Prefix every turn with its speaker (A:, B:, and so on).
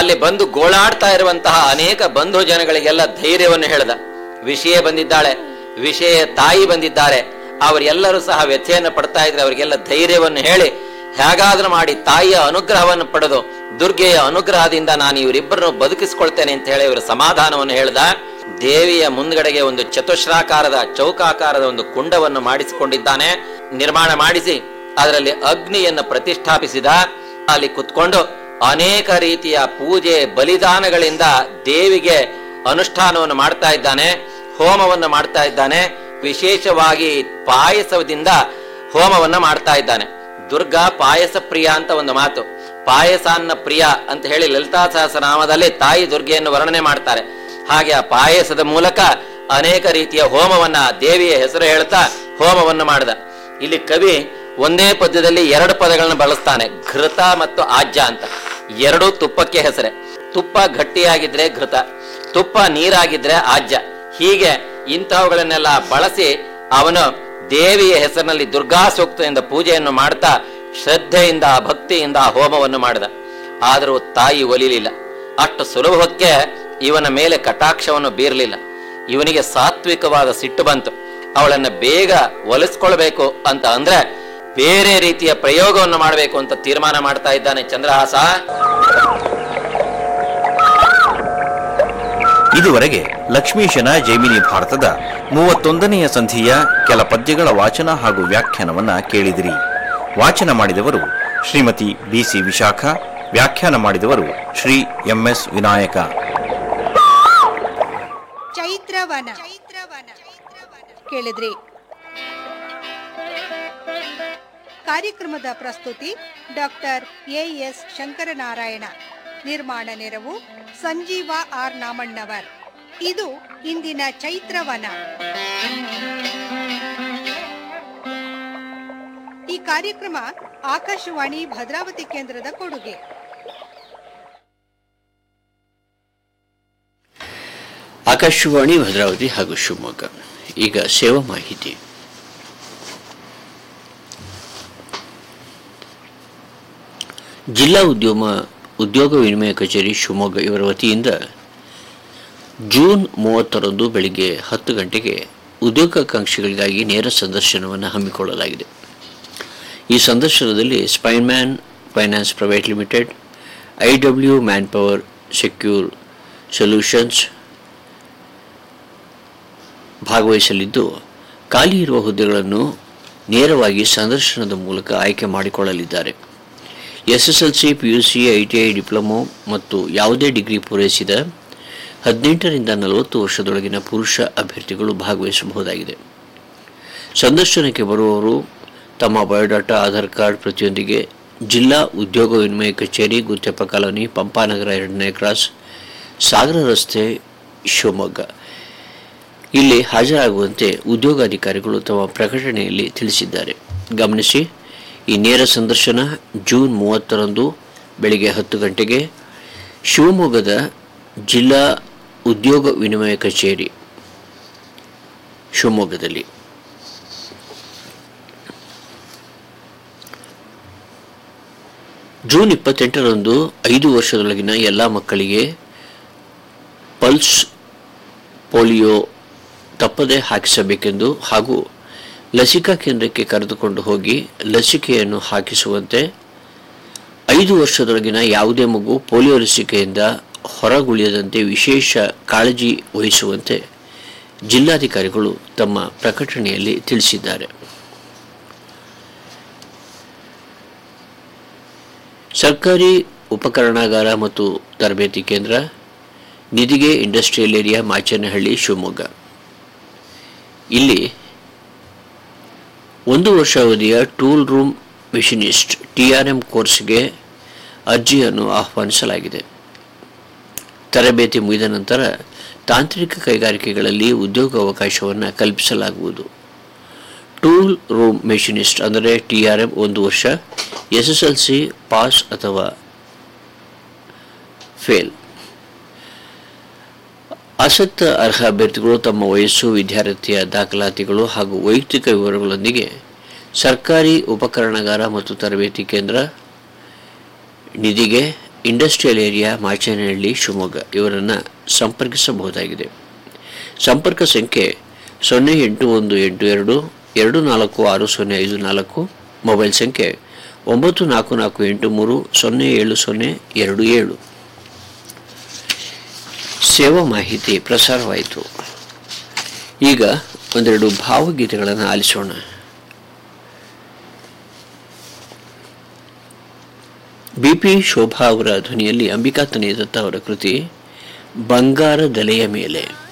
A: ಅಲ್ಲಿ ಬಂದು ಗೋಳಾಡ್ತಾ ಇರುವಂತಹ ಅನೇಕ ಬಂಧು ಜನಗಳಿಗೆಲ್ಲ ಧೈರ್ಯವನ್ನು ಹೇಳ್ದ ವಿಷಯ ಬಂದಿದ್ದಾಳೆ ವಿಷಯ ತಾಯಿ ಬಂದಿದ್ದಾರೆ ಅವರೆಲ್ಲರೂ ಸಹ ವ್ಯಥೆಯನ್ನು ಪಡ್ತಾ ಇದ್ರೆ ಅವರಿಗೆಲ್ಲ ಧೈರ್ಯವನ್ನು ಹೇಳಿ ಹೇಗಾದ್ರೂ ಮಾಡಿ ತಾಯಿಯ ಅನುಗ್ರಹವನ್ನು ಪಡೆದು ದುರ್ಗೆಯ ಅನುಗ್ರಹದಿಂದ ನಾನು ಇವರಿಬ್ಬರನ್ನು ಬದುಕಿಸ್ಕೊಳ್ತೇನೆ ಅಂತ ಹೇಳಿ ಇವರು ಸಮಾಧಾನವನ್ನು ಹೇಳ್ದ ದೇವಿಯ ಮುಂದ್ಗಡೆಗೆ ಒಂದು ಚತುಶ್ರಾಕಾರದ ಚೌಕಾಕಾರದ ಒಂದು ಕುಂಡವನ್ನು ಮಾಡಿಸಿಕೊಂಡಿದ್ದಾನೆ ನಿರ್ಮಾಣ ಮಾಡಿಸಿ ಅದರಲ್ಲಿ ಅಗ್ನಿಯನ್ನು ಪ್ರತಿಷ್ಠಾಪಿಸಿದ ಅಲ್ಲಿ ಕುತ್ಕೊಂಡು ಅನೇಕ ರೀತಿಯ ಪೂಜೆ ಬಲಿದಾನಗಳಿಂದ ದೇವಿಗೆ ಅನುಷ್ಠಾನವನ್ನು ಮಾಡ್ತಾ ಇದ್ದಾನೆ ಹೋಮವನ್ನು ಮಾಡ್ತಾ ಇದ್ದಾನೆ ವಿಶೇಷವಾಗಿ ಪಾಯಸದಿಂದ ಹೋಮವನ್ನ ಮಾಡ್ತಾ ಇದ್ದಾನೆ ದುರ್ಗಾ ಪಾಯಸ ಪ್ರಿಯ ಅಂತ ಒಂದು ಮಾತು ಪಾಯಸಾನ್ನ ಪ್ರಿಯ ಅಂತ ಹೇಳಿ ಲಲಿತಾ ಸಹಸ್ರನಾಮದಲ್ಲಿ ತಾಯಿ ದುರ್ಗೆಯನ್ನು ವರ್ಣನೆ ಮಾಡ್ತಾರೆ ಹಾಗೆ ಆ ಪಾಯಸದ ಮೂಲಕ ಅನೇಕ ರೀತಿಯ ಹೋಮವನ್ನ ದೇವಿಯ ಹೆಸರು ಹೇಳ್ತಾ ಹೋಮವನ್ನು ಮಾಡಿದ ಇಲ್ಲಿ ಕವಿ ಒಂದೇ ಪದ್ಯದಲ್ಲಿ ಎರಡು ಪದಗಳನ್ನು ಬಳಸ್ತಾನೆ ಘೃತ ಮತ್ತು ಆಜ್ಯ ಅಂತ ಎರಡು ತುಪ್ಪಕ್ಕೆ ಹೆಸರೇ ತುಪ್ಪ ಗಟ್ಟಿಯಾಗಿದ್ರೆ ಘೃತ ತುಪ್ಪ ನೀರಾಗಿದ್ರೆ ಆಜ್ಯ ಹೀಗೆ ಇಂತಹವುಗಳನ್ನೆಲ್ಲ ಬಳಸಿ ಅವನು ದೇವಿಯ ಹೆಸರಿನಲ್ಲಿ ದುರ್ಗಾ ಸೂಕ್ತದಿಂದ ಪೂಜೆಯನ್ನು ಮಾಡ್ತಾ ಶ್ರದ್ಧೆಯಿಂದ ಭಕ್ತಿಯಿಂದ ಹೋಮವನ್ನು ಮಾಡಿದ ಆದರೂ ತಾಯಿ ಒಲಿಲಿಲ್ಲ ಅಷ್ಟು ಸುಲಭಕ್ಕೆ ಇವನ ಮೇಲೆ ಕಟಾಕ್ಷವನ್ನು ಬೀರಲಿಲ್ಲ ಇವನಿಗೆ ಸಾತ್ವಿಕವಾದ ಸಿಟ್ಟು ಬಂತು ಅವಳನ್ನ ಬೇಗ ಒಲಿಸ್ಕೊಳ್ಬೇಕು ಅಂತ ಅಂದ್ರೆ ಬೇರೆ ರೀತಿಯ ಪ್ರಯೋಗವನ್ನು ಮಾಡಬೇಕು ಅಂತ ತೀರ್ಮಾನ ಮಾಡ್ತಾ ಇದ್ದಾನೆ ಚಂದ್ರಹಾಸ
B: ಇದುವರೆಗೆ ಲಕ್ಷ್ಮೀಶನ ಜೈಮಿನಿ ಭಾರತದ ಮೂವತ್ತೊಂದನೆಯ ಸಂಧಿಯ ಕೆಲ ಪದ್ಯಗಳ ವಾಚನ ಹಾಗೂ ವ್ಯಾಖ್ಯಾನವನ್ನ ಕೇಳಿದಿರಿ ವಾಚನ ಮಾಡಿದವರು ಶ್ರೀಮತಿ ಬಿಸಿ ವಿಶಾಖ ವ್ಯಾಖ್ಯಾನ ಮಾಡಿದವರು ಶ್ರೀ ಎಂಎಸ್ ವಿನಾಯಕ
C: ಚೈತ್ರವನ ಚೈತ್ರವನ ಕೇಳಿದ್ರಿ ಕಾರ್ಯಕ್ರಮದ ಪ್ರಸ್ತುತಿ ಡಾಕ್ಟರ್ ಎ ಎಸ್ ಶಂಕರನಾರಾಯಣ ನಿರ್ಮಾಣ ನೆರವು ಸಂಜೀವ ಆರ್ ನಾಮಣ್ಣವರ್ ಇದು ಇಂದಿನ ಚೈತ್ರವನ ಈ ಕಾರ್ಯಕ್ರಮ ಆಕಾಶವಾಣಿ ಭದ್ರಾವತಿ ಕೇಂದ್ರದ ಕೊಡುಗೆ
D: ಆಕಾಶವಾಣಿ ಭದ್ರಾವತಿ ಹಾಗೂ ಶಿವಮೊಗ್ಗ ಈಗ ಸೇವಾ ಮಾಹಿತಿ ಜಿಲ್ಲಾ ಉದ್ಯಮ ಉದ್ಯೋಗ ವಿನಿಮಯ ಕಚೇರಿ ಶಿವಮೊಗ್ಗ ಇವರ ವತಿಯಿಂದ ಜೂನ್ ಮೂವತ್ತರಂದು ಬೆಳಿಗ್ಗೆ ಹತ್ತು ಗಂಟೆಗೆ ಉದ್ಯೋಗಾಕಾಂಕ್ಷಿಗಳಿಗಾಗಿ ನೇರ ಸಂದರ್ಶನವನ್ನು ಹಮ್ಮಿಕೊಳ್ಳಲಾಗಿದೆ ಈ ಸಂದರ್ಶನದಲ್ಲಿ Spineman finance private limited I W man power secure solutions ಭಾಗವಹಿಸಲಿದ್ದು ಖಾಲಿ ಇರುವ ಹುದ್ದೆಗಳನ್ನು ನೇರವಾಗಿ ಸಂದರ್ಶನದ ಮೂಲಕ ಆಯ್ಕೆ ಮಾಡಿಕೊಳ್ಳಲಿದ್ದಾರೆ ಎಸ್ಎಸ್ಎಲ್ಸಿ ಪಿಯುಸಿ ಐಟಿಐ ಡಿಪ್ಲೊಮೊ ಮತ್ತು ಯಾವುದೇ ಡಿಗ್ರಿ ಪೂರೈಸಿದ ಹದಿನೆಂಟರಿಂದ ನಲವತ್ತು ವರ್ಷದೊಳಗಿನ ಪುರುಷ ಅಭ್ಯರ್ಥಿಗಳು ಭಾಗವಹಿಸಬಹುದಾಗಿದೆ ಸಂದರ್ಶನಕ್ಕೆ ಬರುವವರು ತಮ್ಮ ಬಯೋಡಾಟಾ ಆಧಾರ್ ಕಾರ್ಡ್ ಪ್ರತಿಯೊಂದಿಗೆ ಜಿಲ್ಲಾ ಉದ್ಯೋಗ ವಿನಿಮಯ ಕಚೇರಿ ಗುತ್ತೆಪ್ಪ ಕಾಲೋನಿ ಪಂಪಾನಗರ ಎರಡನೇ ಕ್ರಾಸ್ ಸಾಗರ ರಸ್ತೆ ಶಿವಮೊಗ್ಗ ಇಲ್ಲಿ ಹಾಜರಾಗುವಂತೆ ಉದ್ಯೋಗಾಧಿಕಾರಿಗಳು ತಮ್ಮ ಪ್ರಕಟಣೆಯಲ್ಲಿ ತಿಳಿಸಿದ್ದಾರೆ ಗಮನಿಸಿ ಈ ನೇರ ಸಂದರ್ಶನ ಜೂನ್ ಮೂವತ್ತರಂದು ಬೆಳಿಗ್ಗೆ ಹತ್ತು ಗಂಟೆಗೆ ಶಿವಮೊಗ್ಗದ ಜಿಲ್ಲಾ ಉದ್ಯೋಗ ವಿನಿಮಯ ಕಚೇರಿ ಶಿವಮೊಗ್ಗದಲ್ಲಿ ಜೂನ್ ಇಪ್ಪತ್ತೆಂಟರಂದು ಐದು ವರ್ಷದೊಳಗಿನ ಎಲ್ಲ ಮಕ್ಕಳಿಗೆ ಪಲ್ಸ್ ಪೋಲಿಯೋ ತಪ್ಪದೆ ಹಾಕಿಸಬೇಕೆಂದು ಹಾಗೂ ಲಸಿಕಾ ಕೇಂದ್ರಕ್ಕೆ ಕರೆದುಕೊಂಡು ಹೋಗಿ ಲಸಿಕೆಯನ್ನು ಹಾಕಿಸುವಂತೆ ಐದು ವರ್ಷದೊಳಗಿನ ಯಾವುದೇ ಮಗು ಪೋಲಿಯೋ ಲಸಿಕೆಯಿಂದ ಹೊರಗುಳಿಯದಂತೆ ವಿಶೇಷ ಕಾಳಜಿ ವಹಿಸುವಂತೆ ಜಿಲ್ಲಾಧಿಕಾರಿಗಳು ತಮ್ಮ ಪ್ರಕಟಣೆಯಲ್ಲಿ ತಿಳಿಸಿದ್ದಾರೆ ಸರ್ಕಾರಿ ಉಪಕರಣಾಗಾರ ಮತ್ತು ತರಬೇತಿ ಕೇಂದ್ರ ನಿಧಿಗೆ ಇಂಡಸ್ಟ್ರಿಯಲ್ ಏರಿಯಾ ಮಾಚನಹಳ್ಳಿ ಶಿವಮೊಗ್ಗ ಇಲ್ಲಿ ಒಂದು ವರ್ಷ ಅವಧಿಯ ಟೂಲ್ ರೂಮ್ ಮಿಷನಿಸ್ಟ್ ಟಿಆರ್ಎಂ ಕೋರ್ಸ್ಗೆ ಅರ್ಜಿಯನ್ನು ಆಹ್ವಾನಿಸಲಾಗಿದೆ ತರಬೇತಿ ಮುಗಿದ ನಂತರ ತಾಂತ್ರಿಕ ಕೈಗಾರಿಕೆಗಳಲ್ಲಿ ಉದ್ಯೋಗ ಅವಕಾಶವನ್ನು ಕಲ್ಪಿಸಲಾಗುವುದು ಟೂಲ್ ರೂಮ್ ಮೆಷಿನಿಸ್ಟ್ ಅಂದರೆ ಟಿಆರ್ಎಂ ಒಂದು ವರ್ಷ S S L C pass ಅಥವಾ ಫೇಲ್ ಆಸಕ್ತ ಅರ್ಹ ಅಭ್ಯರ್ಥಿಗಳು ತಮ್ಮ ವಯಸ್ಸು ವಿದ್ಯಾರ್ಥಿಯ ದಾಖಲಾತಿಗಳು ಹಾಗೂ ವೈಯಕ್ತಿಕ ವಿವರಗಳೊಂದಿಗೆ ಸರ್ಕಾರಿ ಉಪಕರಣಗಾರ ಮತ್ತು ತರಬೇತಿ ಕೇಂದ್ರ ನಿಧಿಗೆ ಇಂಡಸ್ಟ್ರಿಯಲ್ ಏರಿಯಾ ಮಾಚೇನಹಳ್ಳಿ ಶಿವಮೊಗ್ಗ ಇವರನ್ನು ಸಂಪರ್ಕಿಸಬಹುದಾಗಿದೆ ಸಂಪರ್ಕ ಸಂಖ್ಯೆ ಸೊನ್ನೆ ಎಂಟು ಒಂದು ಎಂಟು ಎರಡು ಎರಡು ನಾಲ್ಕು ಆರು ಸೊನ್ನೆ ಐದು ನಾಲ್ಕು ಮೊಬೈಲ್ ಸಂಖ್ಯೆ ಒಂಬತ್ತು ನಾಲ್ಕು ನಾಲ್ಕು ಎಂಟು ಮೂರು ಸೊನ್ನೆ ಏಳು ಸೊನ್ನೆ ಎರಡು ಏಳು ಸೇವಾ ಮಾಹಿತಿ ಪ್ರಸಾರವಾಯಿತು ಈಗ ಒಂದೆರಡು ಭಾವಗೀತೆಗಳನ್ನು ಆಲಿಸೋಣ ಬಿ ಪಿ ಶೋಭಾ ಅವರ ಧ್ವನಿಯಲ್ಲಿ ಅಂಬಿಕಾ ತನೇದತ್ತ ಅವರ ಕೃತಿ ಬಂಗಾರ ದಲೆಯ ಮೇಲೆ